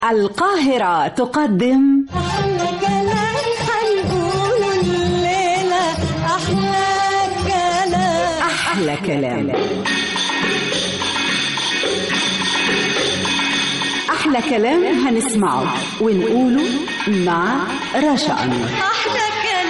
القاهرة تقدم أحلى كلام هنقوله الليلة أحلى كلام أحلى كلام أحلى كلام هنسمعه ونقوله مع رشا أنور أحلى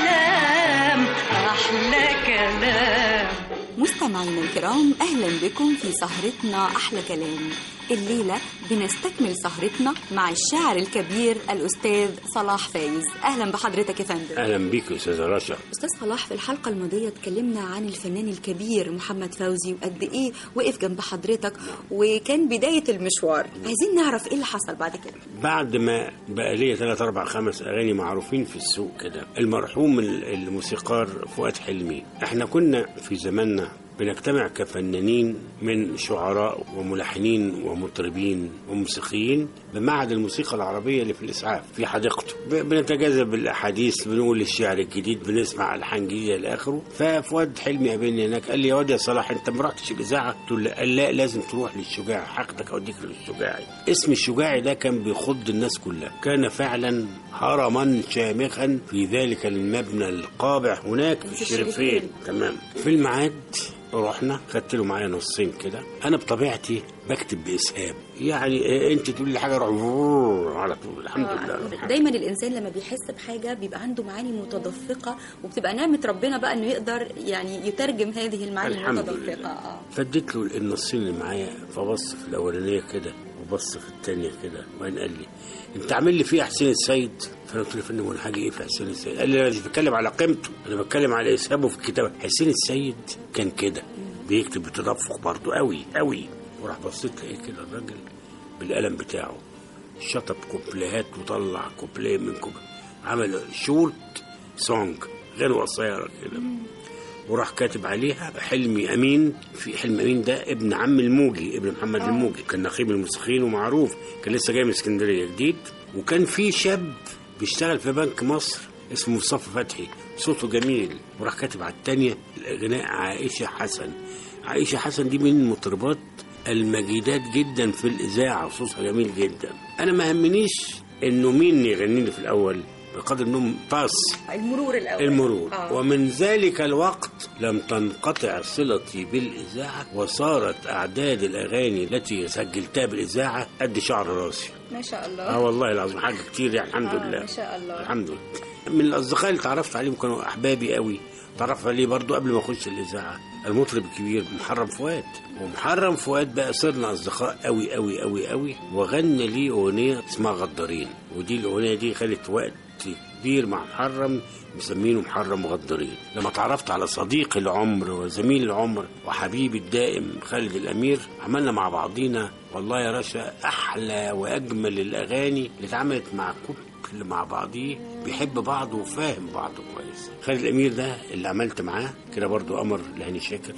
كلام أحلى كلام مستمعينا الكرام اهلا بكم في سهرتنا احلى كلام الليله بنستكمل سهرتنا مع الشاعر الكبير الاستاذ صلاح فايز اهلا بحضرتك يا فندم اهلا بيك يا استاذه رشا استاذ صلاح في الحلقه الماضيه اتكلمنا عن الفنان الكبير محمد فوزي وقد ايه وقف جنب حضرتك وكان بدايه المشوار عايزين نعرف ايه اللي حصل بعد كده بعد ما بقى ليا ثلاث اربع خمس اغاني معروفين في السوق كده المرحوم ال- الموسيقار فؤاد حلمي احنا كنا في زماننا بنجتمع كفنانين من شعراء وملحنين ومطربين وموسيقيين بمعهد الموسيقى العربية اللي في الإسعاف في حديقته ب- بنتجاذب الأحاديث بنقول الشعر الجديد بنسمع ألحان جديدة إلى آخره ففؤاد حلمي قابلني هناك قال لي يا واد يا صلاح أنت ما رحتش الإذاعة قلت له لا. قال لا لازم تروح للشجاع هاخدك أوديك للشجاعي اسم الشجاعي ده كان بيخض الناس كلها كان فعلا هرما شامخا في ذلك المبنى القابع هناك في الشريفين تمام في الميعاد رحنا خدت له معايا نصين كده انا بطبيعتي بكتب باسهاب يعني إيه، انت تقول لي حاجه اروح فور على طول الحمد لله دايما الانسان لما بيحس بحاجه بيبقى عنده معاني متدفقه وبتبقى نعمه ربنا بقى انه يقدر يعني يترجم هذه المعاني الحمد المتدفقه لله اه فديت له النصين اللي معايا فبص في الاولانيه كده وبص في الثانيه كده وبعدين قال لي انت عامل لي فيها حسين السيد فانا قلت له يا فندم وانا حاجه ايه في حسين السيد قال لي انا مش بتكلم على قيمته انا بتكلم على اسهابه في الكتابه حسين السيد كان كده بيكتب بتدفق برضه قوي قوي وراح بصيت لقيت كده الراجل بالقلم بتاعه شطب كوبليهات وطلع كوبليه من كوبليه عمل شورت سونج غنوه قصيره كده وراح كاتب عليها حلمي امين في حلمي امين ده ابن عم الموجي ابن محمد الموجي كان نقيب الموسيقيين ومعروف كان لسه جاي من اسكندريه جديد وكان في شاب بيشتغل في بنك مصر اسمه مصطفى فتحي صوته جميل وراح كاتب على الثانيه غناء عائشه حسن عائشه حسن دي من المطربات المجيدات جدا في الاذاعه وصوتها جميل جدا انا ما همنيش انه مين يغني لي في الاول بقدر انهم باس المرور الاول المرور آه. ومن ذلك الوقت لم تنقطع صلتي بالإذاعة وصارت أعداد الأغاني التي سجلتها بالإذاعة قد شعر راسي ما شاء الله اه والله العظيم حاجة كتير يعني الحمد آه، لله ما شاء الله. الحمد لله من الأصدقاء اللي تعرفت عليهم كانوا أحبابي قوي تعرفت عليه برضو قبل ما أخش الإذاعة المطرب الكبير محرم فؤاد ومحرم فؤاد بقى صرنا أصدقاء قوي قوي قوي قوي وغنى لي أغنية اسمها غدارين ودي الأغنية دي خدت وقت كبير مع محرم مسمينه محرم غدارين لما تعرفت على صديق العمر وزميل العمر وحبيبي الدائم خالد الأمير عملنا مع بعضينا والله يا رشا أحلى وأجمل الأغاني اللي اتعملت مع كل مع بعضيه بيحب بعض وفاهم بعض كويس خالد الأمير ده اللي عملت معاه كده برضو قمر لهاني شاكر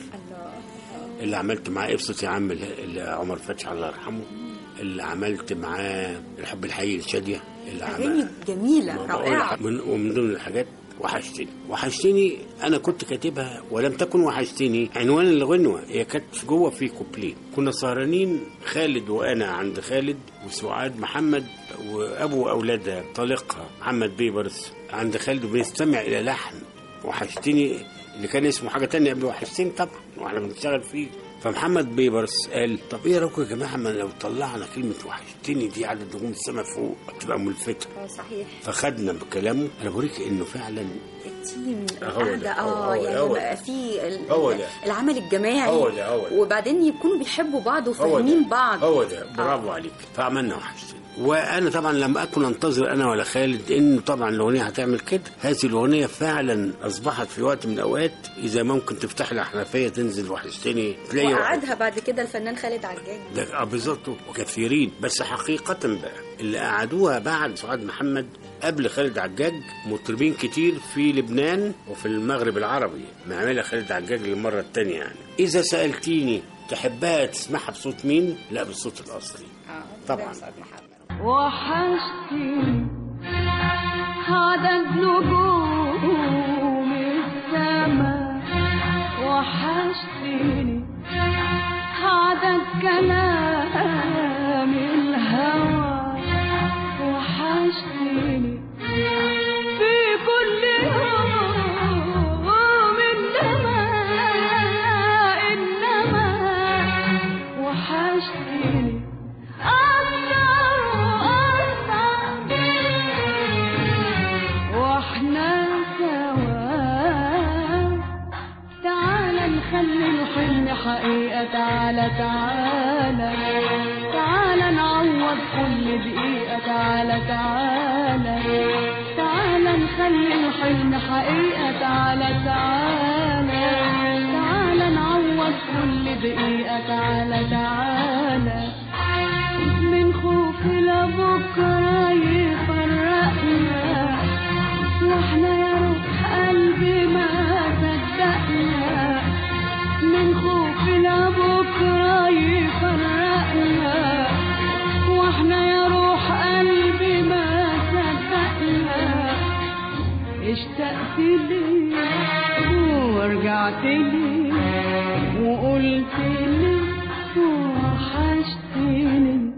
اللي عملت معاه ابسط يا عم اللي عمر فتحي الله يرحمه اللي عملت معاه الحب الحقيقي لشادية اللي اغاني جميله رائعه من ومن ضمن الحاجات وحشتني وحشتني انا كنت كاتبها ولم تكن وحشتني عنوان الغنوه هي كانت جوه في كوبليه كنا سهرانين خالد وانا عند خالد وسعاد محمد وابو اولادها طليقها محمد بيبرس عند خالد وبنستمع الى لحن وحشتني اللي كان اسمه حاجه تانية قبل وحشتني طبعا واحنا بنشتغل فيه فمحمد بيبرس قال طب ايه رايكم يا جماعه ما لو طلعنا كلمه وحشتني دي على نجوم السما فوق تبقى ملفته اه صحيح فخدنا بكلامه انا بوريك انه فعلا التيم هو القعده ده، اه هو- هو- يعني هو بقى ده. في ال- هو ال- ده. العمل الجماعي هو ده، هو ده. وبعدين يكونوا بيحبوا بعض هو وفاهمين ده بعض هو ده برافو عليك فعملنا وحشتني وانا طبعا لم اكن انتظر انا ولا خالد انه طبعا الاغنيه هتعمل كده هذه الاغنيه فعلا اصبحت في وقت من الاوقات اذا ممكن تفتح الحنفيه تنزل وحشتني تلاقي واحد وقعدها بعد كده الفنان خالد عجاج ده آه بالظبط وكثيرين بس حقيقة بقى اللي قعدوها بعد سعاد محمد قبل خالد عجاج مطربين كتير في لبنان وفي المغرب العربي معاملها خالد عجاج للمرة التانية يعني إذا سألتيني تحبها تسمعها بصوت مين؟ لا بالصوت الأصلي طبعا وحشتني عدد نجوم السما وحشتني عدد كلام الهوى بقيقة تعالى تعالى تعالى نخلي الحلم حقيقة تعالى تعالى تعالى نعوض كل دقيقة تعالى تعالى من خوف لبكرة يفرقنا واحنا يا روح قلبي ما صدقنا من خوف لبكرة يفرقنا واحنا يا روح قلبي ما صدقنا اشتقت لي ورجعت لي وقلت لي وحشتني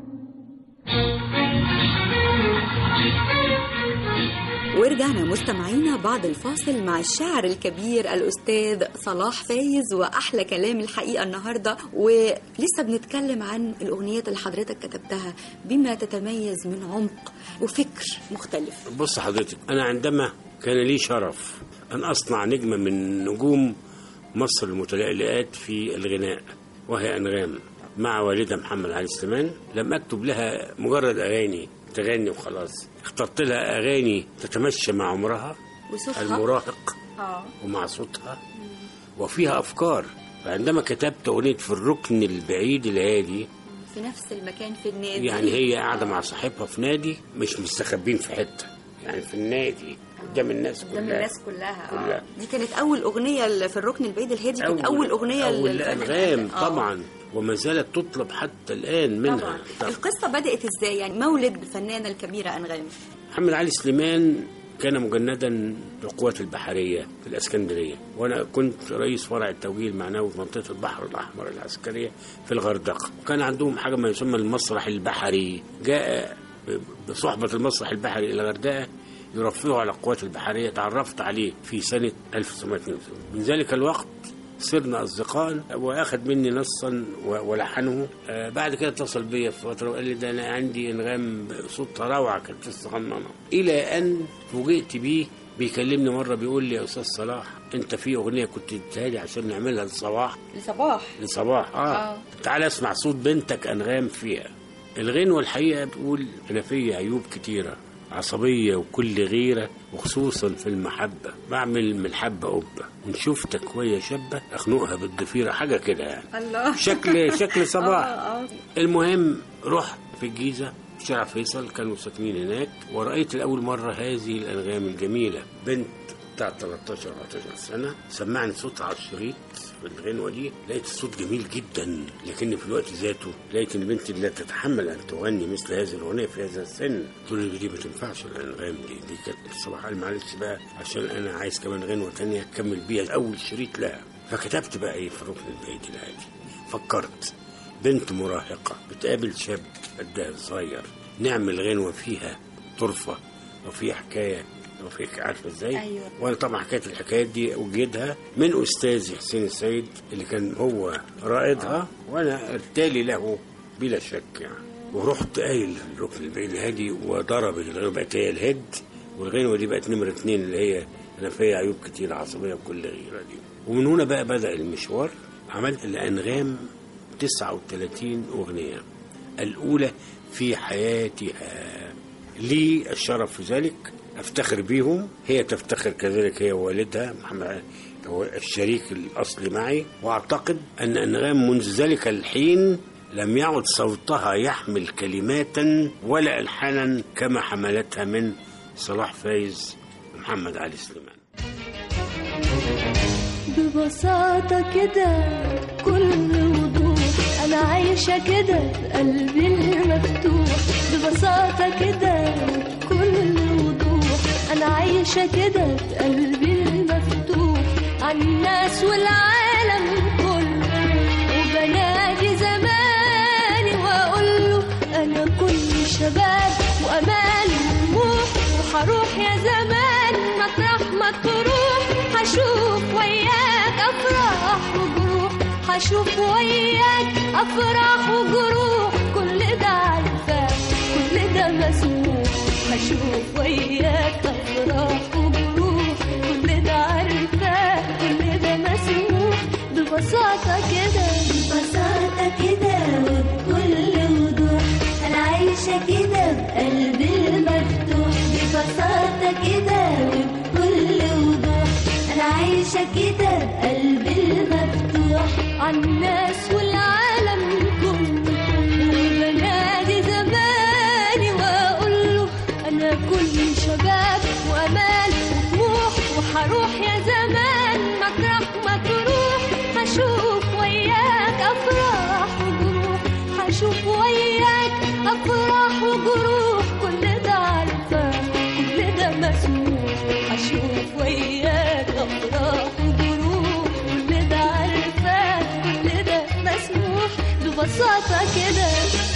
ورجعنا مستمعينا بعد الفاصل مع الشاعر الكبير الأستاذ صلاح فايز وأحلى كلام الحقيقة النهاردة ولسه بنتكلم عن الأغنيات اللي حضرتك كتبتها بما تتميز من عمق وفكر مختلف بص حضرتك أنا عندما كان لي شرف أن أصنع نجمة من نجوم مصر المتلألئات في الغناء وهي أنغام مع والدها محمد علي سليمان لم أكتب لها مجرد أغاني تغني وخلاص اخترت لها أغاني تتمشى مع عمرها وصوتها المراهق آه. ومع صوتها وفيها أفكار فعندما كتبت أغنية في الركن البعيد الهادي في نفس المكان في النادي يعني هي قاعدة مع صاحبها في نادي مش مستخبين في حتة يعني في النادي قدام الناس كلها قدام الناس كلها, كلها. آه. دي كانت أول أغنية اللي في الركن البعيد الهادي كانت أول أغنية أول اللي- أنغام آه. طبعا وما زالت تطلب حتى الآن منها طبعا طبعا. القصة بدأت ازاي يعني مولد الفنانة الكبيرة أنغام محمد علي سليمان كان مجندا للقوات البحرية في الإسكندرية وأنا كنت رئيس فرع التوجيه المعنوي في منطقة البحر الأحمر العسكرية في الغردقة وكان عندهم حاجة ما يسمى المسرح البحري جاء بصحبة المسرح البحري إلى الغردقة يرفعه على القوات البحرية تعرفت عليه في سنة 1982 من ذلك الوقت صرنا أصدقاء وأخذ مني نصا و- ولحنه آه، بعد كده اتصل بيا في فترة وقال لي ده أنا عندي أنغام صوتها روعة كانت لسه غنانة إلى أن فوجئت بيه بيكلمني مرة بيقول لي يا أستاذ صلاح أنت في أغنية كنت اديتها لي عشان نعملها لصباح لصباح لصباح آه. آه. آه. تعال اسمع صوت بنتك أنغام فيها الغنوة الحقيقة بتقول أنا فيا عيوب كتيرة عصبية وكل غيرة وخصوصا في المحبة بعمل من الحبة قبة وإن شفتك وهي شابة أخنقها بالضفيرة حاجة كده يعني الله شكل شكل صباح آه، آه. المهم رحت في الجيزة في شارع فيصل كانوا ساكنين هناك ورأيت لأول مرة هذه الأنغام الجميلة بنت بتاع 13 14 سنة سمعني صوتها على الشريط في الغنوة دي لقيت الصوت جميل جدا لكن في الوقت ذاته لقيت ان البنت لا تتحمل ان تغني مثل هذه الاغنيه في هذا السن قلت له دي ما تنفعش الانغام دي دي كانت صباح قال معلش بقى عشان انا عايز كمان غنوه تانية اكمل بيها اول شريط لها فكتبت بقى ايه في الركن البعيد العادي فكرت بنت مراهقة بتقابل شاب قدها صغير نعمل غنوة فيها طرفة وفيها حكاية وفيك عارفة ازاي؟ أيوة. وانا طبعا حكاية الحكايات دي وجدها من استاذي حسين السيد اللي كان هو رائدها وانا ارتالي له بلا شك يعني ورحت قايل الركن البعيد الهادي وضربت الغنوة بقت هي الهيد والغنوة دي بقت نمرة اتنين اللي هي انا فيها عيوب كتير عصبية وكل غيرة دي ومن هنا بقى بدأ المشوار عملت الأنغام 39 أغنية الأولى في حياتها لي الشرف في ذلك أفتخر بيهم هي تفتخر كذلك هي ووالدها محمد علي هو الشريك الأصلي معي وأعتقد أن أنغام منذ ذلك الحين لم يعد صوتها يحمل كلماتا ولا ألحانا كما حملتها من صلاح فايز ومحمد علي سليمان ببساطة كده كل وضوح أنا عايشة كده بقلبي المفتوح ببساطة كده كل وضوح أنا عايشة كده بقلبي المفتوح عن الناس والعالم كله وبنادي زماني وأقول له أنا كل شباب وأمان وطموح وهروح يا زمان مطرح ما تروح هشوف وياك أفراح وجروح هشوف وياك أفراح وجروح كل ده عارفاه كل ده مسموح هشوف وياك أفراح وجروح كل ده عارفاه كل ده مسموح ببساطة كده ببساطة كده وبكل وضوح أنا عايشة كده بقلبي عايشة كده قلبي المفتوح عالناس والعالم كله وبنادي زماني واقول له انا كل شباب وامان وطموح وحروح يا زمان مطرح ما تروح هشوف وياك افراح وجروح هشوف وياك افراح وجروح كل ده عارفاه كل ده مسموح هشوف وياك افراح وجروح كل ده عارفاه كل ده مسموح ببساطة كده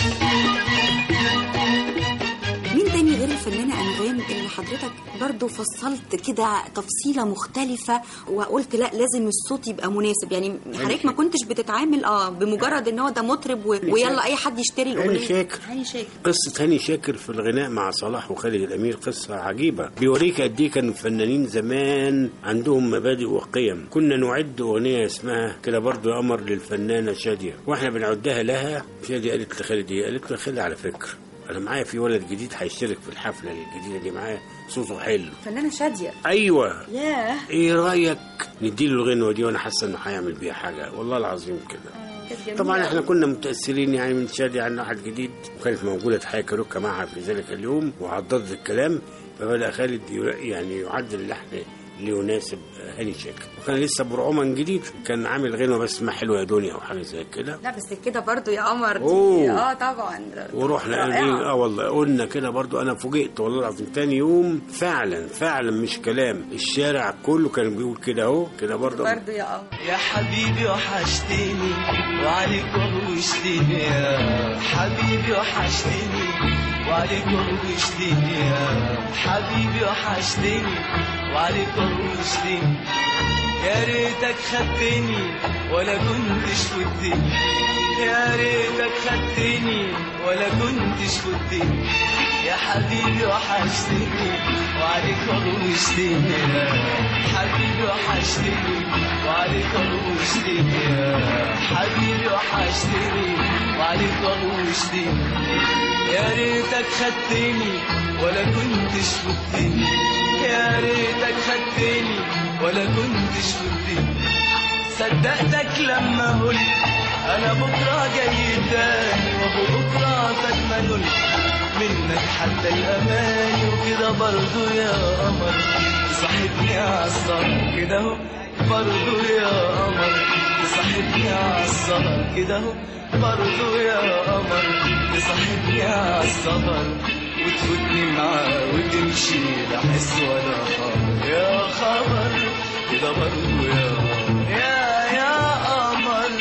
مين تاني غير الفنانة أنغام اللي حضرتك برضو فصلت كده تفصيلة مختلفة وقلت لا لازم الصوت يبقى مناسب يعني حضرتك ما كنتش بتتعامل اه بمجرد ان هو ده مطرب و... ويلا اي حد يشتري هاني الأغنية شاكر. هاني شاكر قصة هاني شاكر في الغناء مع صلاح وخالد الأمير قصة عجيبة بيوريك قد إيه كانوا الفنانين زمان عندهم مبادئ وقيم كنا نعد أغنية اسمها كده برضو يا قمر للفنانة شادية وإحنا بنعدها لها شادية قالت لخالد إيه قالت له خالد على فكرة أنا معايا في ولد جديد هيشترك في الحفلة الجديدة دي معايا صوته حلو فنانة شادية أيوة ياه ايه رايك نديله الغنوه دي وانا حاسه انه هيعمل بيها حاجه والله العظيم كده كانت جميلة طبعا احنا أوي. كنا متاثرين يعني من شادي عن واحد جديد وكانت موجوده حياه كاروكا معها في ذلك اليوم وعضدت الكلام فبدا خالد ير- يعني يعدل اللحن ليناسب هاني شاكر وكان لسه برعوما جديد كان عامل غنوه بس اسمها حلوه يا دنيا او حاجه زي كده لا بس كده برضو يا قمر دي أوه. اه طبعا ورحنا رائعة. قايلين اه والله قلنا كده برضو انا فوجئت والله العظيم تاني يوم فعلا فعلا مش كلام الشارع كله كان بيقول كده اهو كده برضو برضو يا قمر يا حبيبي وحشتني وعليك وحشتني يا حبيبي وحشتني وعليك وحشتني يا حبيبي وحشتني وعليك وحشتني يا ريتك خدتني ولا كنتش فدتني يا ريتك خدتني ولا كنتش فدتني يا حبيبي وحشتني وعليك وحشتني يا حبيبي وحشتني وعليك وحشتني يا حبيبي وحشتني وعليك وحشتني يا ريتك خدتني ولا كنتش فدتني يا ريتك خدتني ولا كنتش فدتني صدقتك لما قلت انا بكره جاي تاني وابو بكره فات قلت منك حتى الاماني وكده برضو يا قمر صاحبني عالسهر كده اهو برضو يا قمر تصاحبني عالسهر كده اهو برضو يا قمر تصاحبني عالسهر وتفوتني معاه وتمشي لا حس ولا خبر يا خبر كده برضو يا قمر يا يا قمر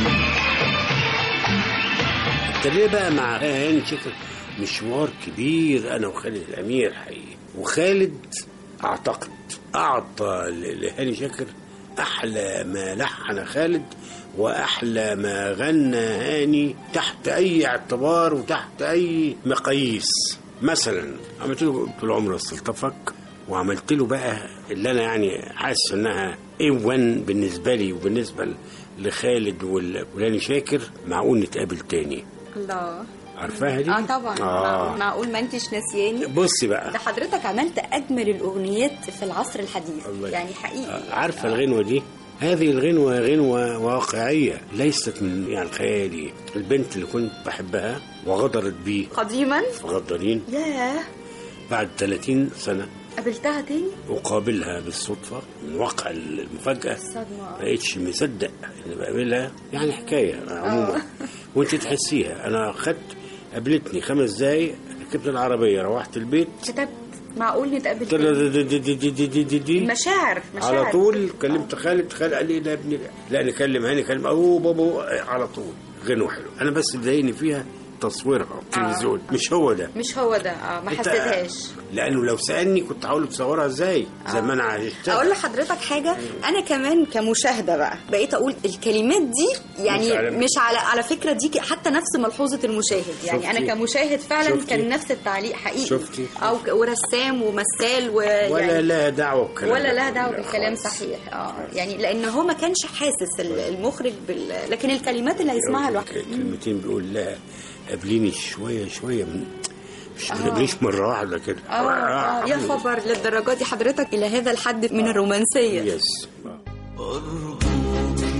ابتدينا بقى مع هاني شاكر مشوار كبير انا وخالد الامير حقيقي وخالد اعتقد اعطى ل- لهاني شاكر احلى ما لحن خالد واحلى ما غنى هاني تحت اي اعتبار وتحت اي مقاييس مثلا عملت له طول عمري استلطفك وعملت له بقى اللي انا يعني حاسس انها اي 1 بالنسبه لي وبالنسبه ل- لخالد وال- ولاني شاكر معقول نتقابل تاني الله عارفاها دي؟ اه طبعا آه. معقول ما انتش ناسياني بصي ده بقى حضرتك عملت اجمل الاغنيات في العصر الحديث الله يعني حقيقي آه، عارفه الغنوه دي هذه الغنوة غنوة واقعية ليست من يعني خيالي البنت اللي كنت بحبها وغدرت بي قديما غدارين ياه بعد 30 سنة قابلتها تاني أقابلها بالصدفة من واقع المفاجأة الصدمة. ما بقتش مصدق إني بقابلها يعني حكاية عموما وأنت تحسيها أنا أخدت قابلتني خمس دقايق ركبت العربية روحت البيت كتبت معقول نتقابل تاني مشاعر مشاعر على طول كلمت خالد خالد قال لي لا يا ابني لا, لا نكلم هاني كلم اوه بابا على طول غنوة حلو انا بس اللي ضايقني فيها تصويرها التلفزيون مش هو ده مش هو ده اه ما أنت- حسيتهاش لانه لو سالني كنت هقول له تصورها ازاي زي ما انا عشتها اقول لحضرتك حاجه انا كمان كمشاهده بقى بقيت اقول الكلمات دي يعني مش على- مش على على فكره دي حتى نفس ملحوظه المشاهد يعني شفتي؟ انا كمشاهد فعلا شفتي؟ كان نفس التعليق حقيقي شفتي؟ او ك- ورسام ومثال ولا ويعني لها دعوه بالكلام ولا ده لها دعوه كله بالكلام خالص. صحيح اه يعني لان هو ما كانش حاسس ال- المخرج بال... لكن الكلمات اللي هيسمعها لوحده كلمتين بيقول لها قابليني شويه شويه من مش ما تقابليش مره واحده كده اه آه، يا خبر للدرجه دي حضرتك الى هذا الحد من الرومانسيه يس آه. أرجوكي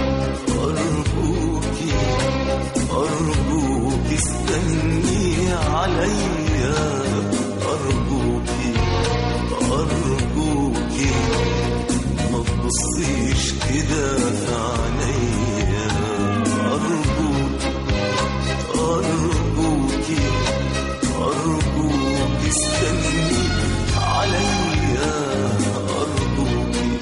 أرجوكي أرجوكي استني عليا أرجوكي أرجوكي ما تبصيش كده في عينيا أرجوكي أرجوكي أرجوكي استني عليا أرجوكي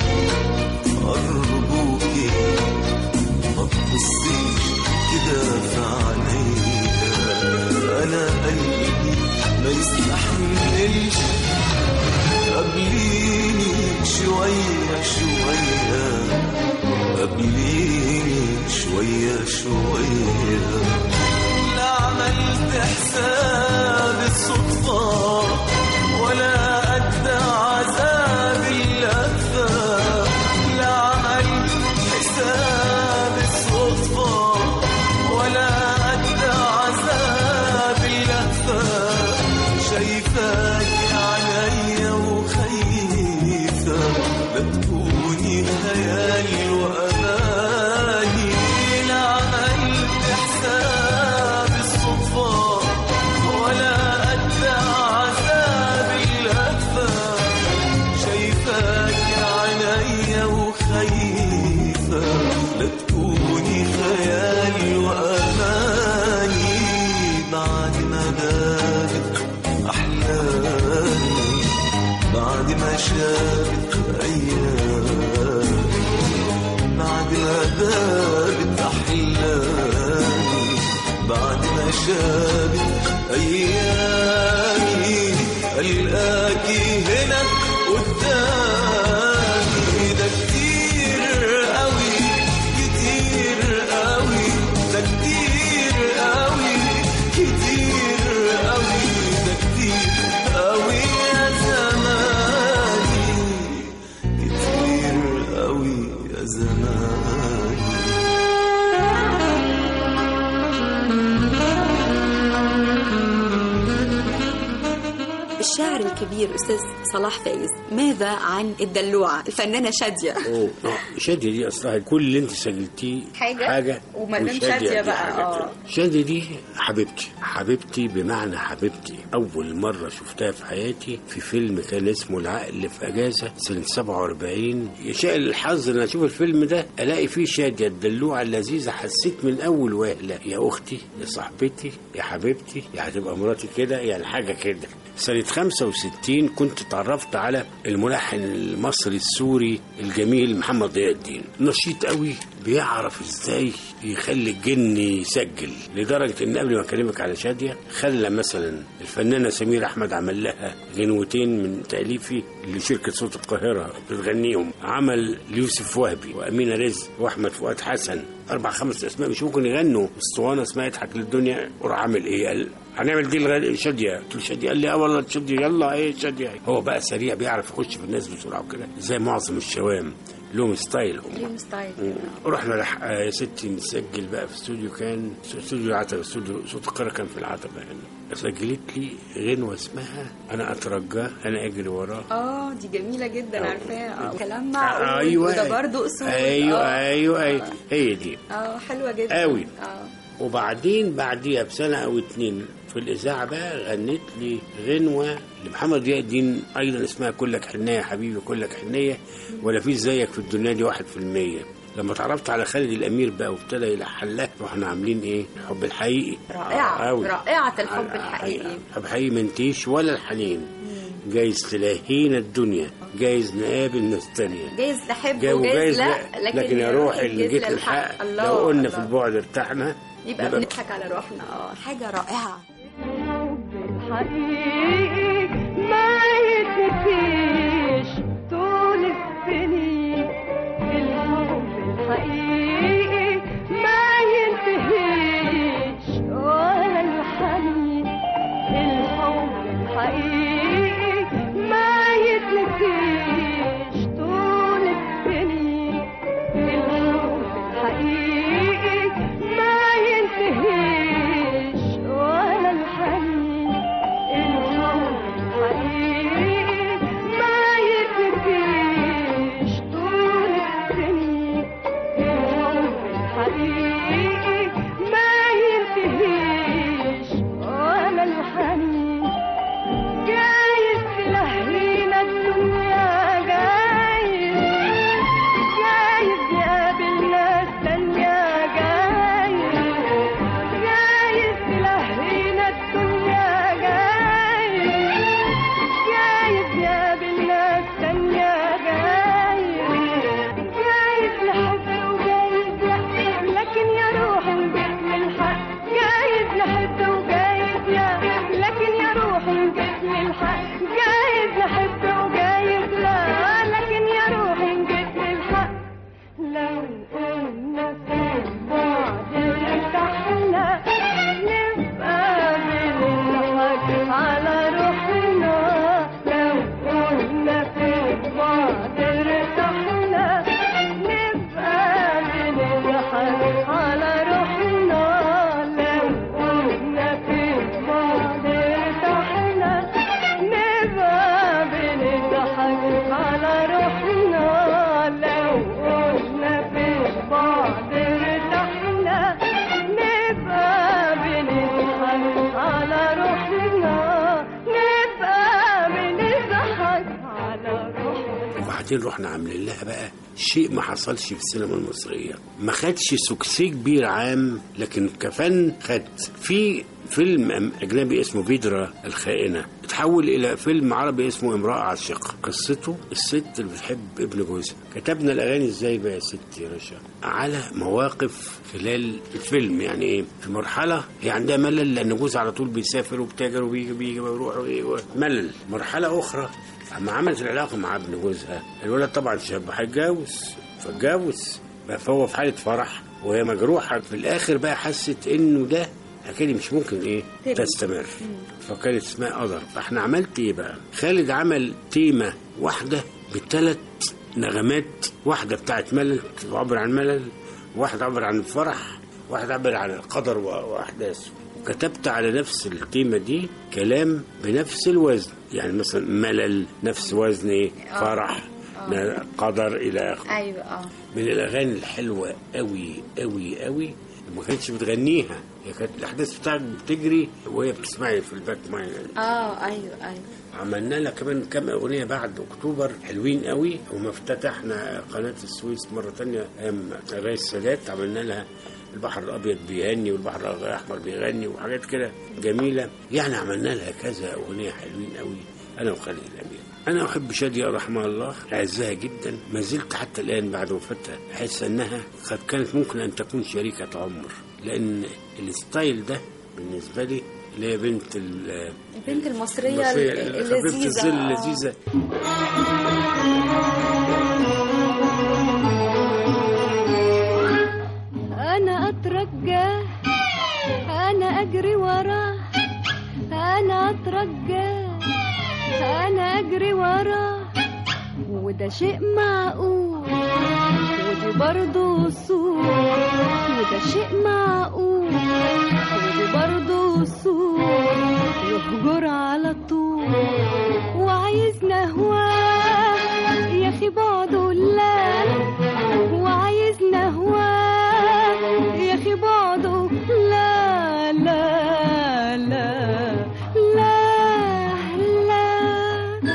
أرجوكي ما تبصيش كده في عينيا أنا قلبي ما يستحملش قبليني شوية شوية قبليني شوية شوية لا عملت حساب الصدفة ولا قد عذاب اللفة لا عملت حساب الصدفة ولا قد عذاب اللفة شايفاك عليا وخايفة لا تكوني خيالي وأماني لا عملت حساب الصدفة ولا قد عذاب اللفة شايفاك عليا وخايفة لا تكوني خيالي وأماني بعد ما بابت أحلامي بعد ما شابت أيامي بعد ما بابت أحلامي بعد ما شابت أيامي ألقاكي هنا قدامي ده كتير قوي كتير قوي ده كتير قوي كتير قوي ده كتير قوي يا زماني كتير قوي يا زماني الشاعر الكبير أستاذ صلاح فايز ماذا عن الدلوعة الفنانة شادية اوه آه، شادية دي اصلها كل اللي انت سجلتيه حاجة، حاجة ومدام وشادية شادية دي بقى، حاجة آه. تانية. شادية دي حبيبتي حبيبتي بمعنى حبيبتي اول مرة شفتها في حياتي في فيلم كان اسمه العقل في اجازة سنة 47 يشاء الحظ ان اشوف الفيلم ده الاقي فيه شادية الدلوعة اللذيذة حسيت من اول وهلة يا اختي يا صاحبتي يا حبيبتي يا هتبقى مراتي كده يعني حاجة كده سنة 65 كنت اتعرفت على الملحن المصري السوري الجميل محمد ضياء الدين نشيط قوي بيعرف ازاي يخلي الجن يسجل لدرجة ان قبل ما اكلمك على شادية خلى مثلا الفنانة سمير احمد عمل لها غنوتين من تأليفي لشركة صوت القاهرة بتغنيهم عمل ليوسف وهبي وأمينة رزق وأحمد فؤاد حسن أربع خمس أسماء مش ممكن يغنوا اسطوانة اسمها يضحك للدنيا وراح عامل إيه قال هنعمل دي لغاية شادية قلت له شادية قال لي اه والله شادية يلا ايه شادية هو بقى سريع بيعرف يخش في الناس بسرعة وكده زي معظم الشوام لهم ستايل هم ليهم ستايل رحنا لح... آه يا ستي نسجل بقى في استوديو كان استوديو العتبة استوديو صوت القاهرة كان في العتبة هنا سجلت لي غنوة اسمها أنا أترجاه أنا أجري وراه اه دي جميلة جدا عارفاها كلام آه، معقول أيوة وده برضه أصول أيوة آه. أيوة أيوة هي دي اه حلوة جدا أوي. اه وبعدين بعديها بسنة أو اتنين في الإذاعة بقى غنت لي غنوة لمحمد ضياء الدين أيضا اسمها كلك حنية يا حبيبي كلك حنية ولا في زيك في الدنيا دي واحد في المية لما اتعرفت على خالد الأمير بقى وابتدى يلحن لها واحنا عاملين إيه الحب الحقيقي رائعة أوي. رائعة الحب على- الحقيقي الحب الحقيقي منتيش ولا الحنين جايز تلاهينا الدنيا جايز نقابل ناس تانية جايز تحب جاي وجايز وجايز لا لكن, لكن يا روحي اللي جايز جيت الحق الله لو قلنا في الله. البعد ارتحنا يبقى بنضحك على روحنا اه حاجة رائعة الحقيقي ما يتنسيش طول السنين الحب الحقيقي ما ينتهيش ولا الحنين الحب الحقيقي ما يتنسيش طول السنين الحب الحقيقي ما ينتهيش ولا الحنين الحب الحق جايز نحب وجايز لا لكن يا روحي إن جيت للحق لو قلنا في البعد ارتحنا نبقى بنضحك على روحنا لو قلنا في البعد ارتحنا نبقى بنضحك على روحنا لو قلنا في البعد ارتحنا نبقى بنضحك على روحنا لو قلنا في البعد ارتحنا نبقى بنضحك على روحنا نبقى بنضحك على روحنا وبعدين رحنا عاملين لها بقى شيء ما حصلش في السينما المصرية ما خدش سكسي كبير عام لكن كفن خد في فيلم أم- أجنبي اسمه فيدرا الخائنة اتحول إلى فيلم عربي اسمه امرأة عاشقة قصته الست اللي بتحب ابن جوزها كتبنا الأغاني ازاي بقى يا ست يا رشا على مواقف خلال الفيلم يعني ايه في مرحلة هي عندها ملل لأن جوزها على طول بيسافر وبتاجر وبيجي بيجي ويروح ويجي ملل مرحلة أخرى اما عملت العلاقه مع ابن جوزها الولد طبعا شاب هيتجوز فاتجوز بقى فهو في حاله فرح وهي مجروحه في الاخر بقى حست انه ده اكيد مش ممكن ايه تستمر فكانت اسمها قدر فاحنا عملت ايه بقى خالد عمل تيمه واحده بثلاث نغمات واحده بتاعت ملل عبر عن ملل واحده عبر عن الفرح واحده عبر عن القدر و- واحداثه وكتبت على نفس القيمة دي كلام بنفس الوزن يعني مثلا ملل نفس وزن ايه فرح ن- قدر الى اخره ايوه اه من الاغاني الحلوه قوي قوي قوي ما كانتش بتغنيها هي كانت الاحداث بتاعك بتجري وهي بتسمعي في الباك ماين اه ايوه ايوه عملنا لها كمان كام اغنيه بعد اكتوبر حلوين قوي وما افتتحنا قناه السويس مره تانية ايام الرئيس السادات عملنا لها البحر الابيض بيغني والبحر الاحمر بيغني وحاجات كده جميله يعني عملنا لها كذا اغنيه حلوين قوي انا وخالد الامير انا احب شاديه رحمها الله اعزها جدا ما زلت حتى الان بعد وفاتها احس انها قد كانت ممكن ان تكون شريكه عمر لان الستايل ده بالنسبه لي اللي هي بنت ال- البنت المصرية المصرية ال- خفيفة اللذيذة الظل آه. اللذيذة أنا أترجاه أنا أجري وراه أنا أترجاه أنا أجري وراه وده شيء معقول ودي برضه أصول وده شيء معقول ودي برضه أصول يهجر على طول وعايزنا هواه يا أخي بعده لا وعايزنا هواه يا أخي بعده لا لا لا لا لا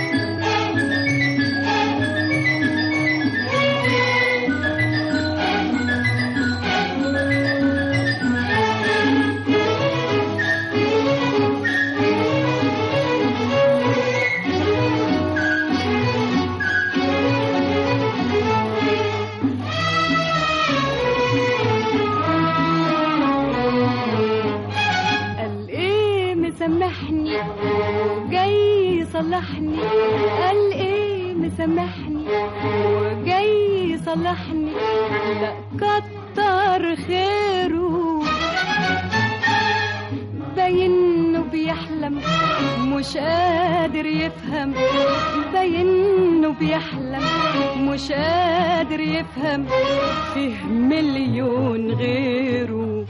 قال ايه مسامحني وجاي يصلحني قال ايه مسامحني وجاي يصلحني لا كتر خيره باينه بيحلم مش قادر يفهم باينه بيحلم مش قادر يفهم فيه مليون غيره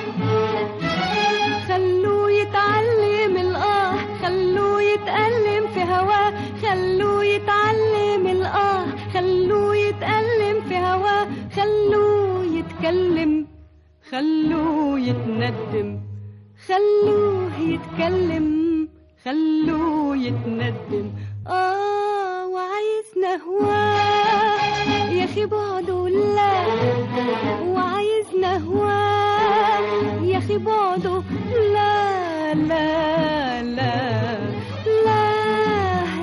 خلوه يتعلم الآه خلوه يتألم في هواه خلوه يتعلم الآه خلوه يتألم في هواه خلوه يتكلم خلوه يتندم خلوه يتكلم خلوه يتندم آه وعايزنا هواه يا أخي بعده لا وعايزنا هواه يا أخي بعده لا لا لا لا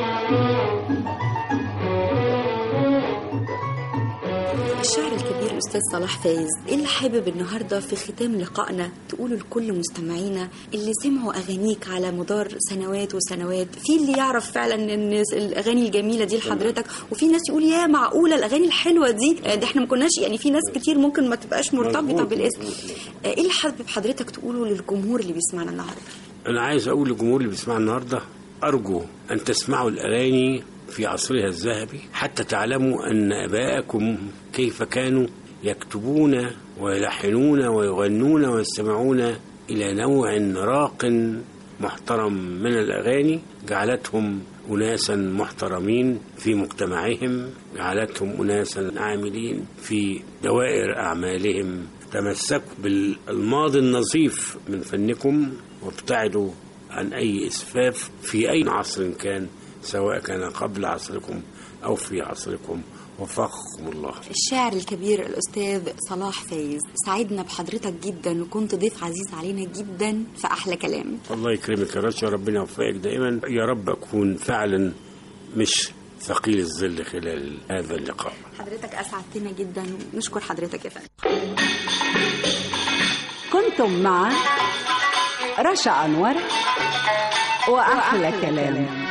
لا الشاعر الكبير الأستاذ أستاذ صلاح فايز إيه اللي حابب النهاردة في ختام لقائنا تقوله لكل مستمعينا اللي سمعوا أغانيك على مدار سنوات وسنوات في اللي يعرف فعلا إن الأغاني الجميلة دي لحضرتك وفي ناس يقول يا معقولة الأغاني الحلوة دي آه، ده احنا ما كناش يعني في ناس كتير ممكن ما تبقاش مرتبطة مظبوط، بالاسم مظبوط. آه، إيه اللي حابب حضرتك تقوله للجمهور اللي بيسمعنا النهاردة أنا عايز أقول للجمهور اللي بيسمع النهاردة أرجو أن تسمعوا الأغاني في عصرها الذهبي حتى تعلموا أن آباءكم كيف كانوا يكتبون ويلحنون ويغنون ويستمعون إلى نوع راق محترم من الأغاني جعلتهم أناسا محترمين في مجتمعهم جعلتهم أناسا عاملين في دوائر أعمالهم تمسكوا بالماضي النظيف من فنكم وابتعدوا عن أي إسفاف في أي عصر كان سواء كان قبل عصركم أو في عصركم وفقكم الله الشاعر الكبير الأستاذ صلاح فايز سعدنا بحضرتك جدا وكنت ضيف عزيز علينا جدا في أحلى كلام الله يكرمك يا رشا ربنا يوفقك دائما يا رب أكون فعلا مش ثقيل الظل خلال هذا اللقاء حضرتك أسعدتنا جدا نشكر حضرتك يا فندم كنتم مع رشا أنور وأحلى كلام